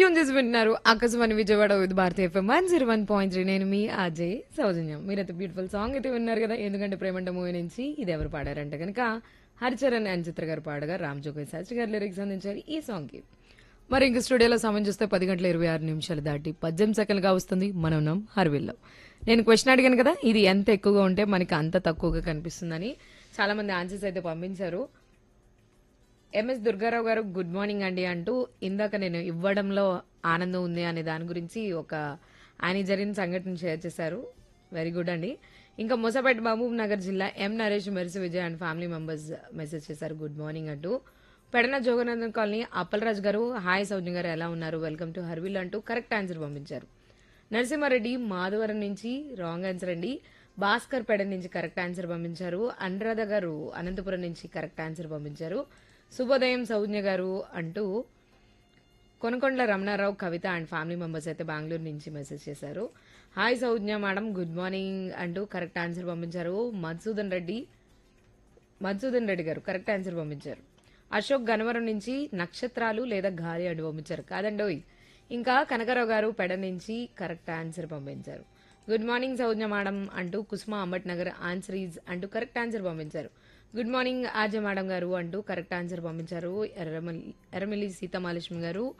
tune చేసి వింటున్నారు Akashvani Vijayawada with Bharati FM one zero one point three నేను మీ అజయ్ సౌజన్యం మీరైతే బ్యూటిఫుల్ సాంగ్ అయితే విన్నారు కదా ఎందుకంటే ప్రేమంట మూవీ నుంచి ఇది ఎవరు పాడారంటే కనుక హరిచరణ్ అండ్ చిత్ర గారు పాడగా రామ్ జోగి శాస్త్రి గారు లిరిక్స్ అందించారు ఈ సాంగ్కి మరి ఇంక స్టూడియోలో సమయం చూస్తే పది గంటల ఇరవై ఆరు నిమిషాలు దాటి పద్దెనిమిది సెకండ్లుగా వస్తుంది మనం ఉన్నాం హర్విల్లో నేను క్వశ్చన్ అడిగాను కదా ఇది ఎంత ఎక్కువగా ఉంటే మనకి అంత తక్కువగా కనిపిస్తుందని చాలా మంది ఆన్సర్స్ అయితే పంపించారు ఎంఎస్ దుర్గారావు గారు గుడ్ మార్నింగ్ అండి అంటూ ఇందాక నేను ఇవ్వడంలో ఆనందం ఉంది అనే దాని గురించి ఒక ఆయన జరిగిన సంఘటన షేర్ చేశారు వెరీ గుడ్ అండి ఇంకా మొసపేట మహబూబ్ నగర్ జిల్లా M Naresh Mercy Vijay and family members message చేశారు గుడ్ మార్నింగ్ అంటూ పెడన జోగనందన్ కాలనీ అప్పలరాజు గారు హాయ్ సౌజన్ గారు ఎలా ఉన్నారు వెల్కమ్ టు హర్విల్ అంటూ కరెక్ట్ ఆన్సర్ పంపించారు నరసింహారెడ్డి మాధవరం నుంచి రాంగ్ ఆన్సర్ అండి భాస్కర్ పెడ నుంచి కరెక్ట్ ఆన్సర్ పంపించారు అనురాధ గారు అనంతపురం నుంచి కరెక్ట్ ఆన్సర్ పంపించారు శుభోదయం సౌజ్ఞ గారు అంటూ Konakondala Ramana Rao Kavitha and family members అయితే బెంగళూరు నుంచి మెసేజ్ చేశారు hi Soujnya madam good morning అంటూ కరెక్ట్ ఆన్సర్ పంపించారు మధుసూదన్ రెడ్డి మధుసూదన్ రెడ్డి గారు కరెక్ట్ ఆన్సర్ పంపించారు అశోక్ గనవరం నుంచి నక్షత్రాలు లేదా గాలి అని పంపించారు కాదండోయ్ ఇంకా కనకరావు గారు పెడ నుంచి కరెక్ట్ ఆన్సర్ పంపించారు గుడ్ మార్నింగ్ సౌజ్ఞ మేడం అంటూ కుసుమ అంబట్ నగర్ ఆన్సర్ ఈజ్ అంటూ కరెక్ట్ ఆన్సర్ పంపించారు గుడ్ మార్నింగ్ ఆజ మేడం గారు అంటూ కరెక్ట్ ఆన్సర్ పంపించారు ఎర్రమల్లి ఎర్రమిల్లి సీతామహాలక్ష్మి గారు